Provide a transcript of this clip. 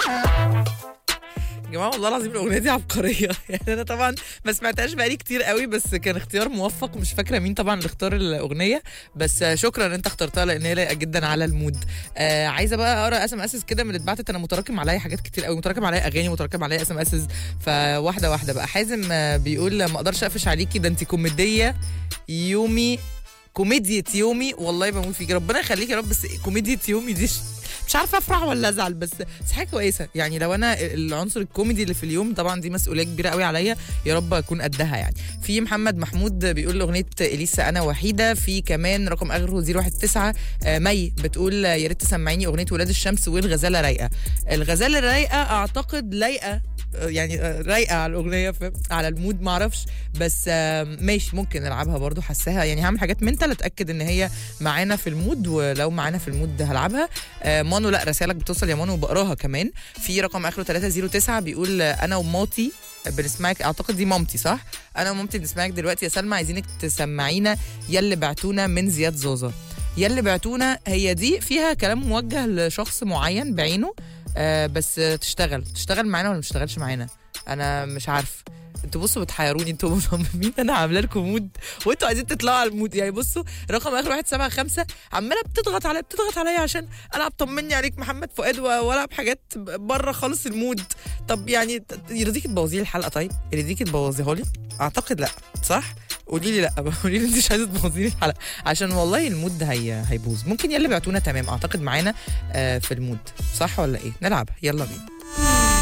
يا جماعه والله العظيم الاغنيه دي عبقريه يعني انا طبعا ما سمعتهاش بقالي كتير قوي بس كان اختيار موفق مش فاكره مين طبعا اللي اختار الاغنيه بس شكرا ان انت اخترتها لان هي لايقه جدا على المود آه عايزه بقى اقرا اس ام اس كده من اللي اتبعتت انا متراكم عليا حاجات كتير قوي متراكم عليا اغاني متراكم عليا اس ام اس فواحده واحده بقى حازم آه، بيقول ما اقدرش اقفش عليكي ده انت كوميديه يومي كوميديا يومي والله بموت فيكي ربنا يخليكي يا رب بس كوميديا يومي دي ش- مش عارفه افرح ولا ازعل بس بس حاجه كويسه يعني لو انا العنصر الكوميدي اللي في اليوم طبعا دي مسؤوليه كبيره قوي عليا يا رب اكون قدها يعني في محمد محمود بيقول اغنيه اليسا انا وحيده في كمان رقم اخره 019 آه، مي بتقول آه، يا ريت تسمعيني اغنيه ولاد الشمس والغزاله رايقه الغزاله رايقه اعتقد لايقه آه، يعني آه، رايقه على الاغنيه فاهم؟ على المود معرفش بس آه، ماشي ممكن نلعبها برضو حاساها يعني هعمل حاجات منتال اتاكد ان هي معانا في المود ولو معانا في المود هلعبها آه، مانو لا رسالك بتوصل يا مانو وبقراها كمان في رقم اخره 309 بيقول آه، انا ومامتي بنسمعك اعتقد دي مامتي صح انا ومامتي بنسمعك دلوقتي يا سلمى عايزينك تسمعينا يلي بعتونا من زياد زوزة يلي بعتونا هي دي فيها كلام موجه لشخص معين بعينه آه بس آه، تشتغل تشتغل معانا ولا مش تشتغلش معانا انا مش عارف انتوا بصوا بتحيروني انتوا مصممين انا عامله لكم مود وانتوا عايزين تطلعوا على المود يعني بصوا رقم اخر واحد سبعة خمسة عماله بتضغط عليا بتضغط عليا عشان العب طمني عليك محمد فؤاد و- والعب حاجات بره خالص المود طب يعني ت- يرضيكي تبوظي لي الحلقه طيب يرضيكي تبوظيها لي اعتقد لا صح قولي لي لا قولي لي انت مش عايزه تبوظي لي الحلقه عشان والله المود هي هيبوظ ممكن يلا بعتونا تمام اعتقد معانا آه في المود صح ولا ايه نلعب يلا بينا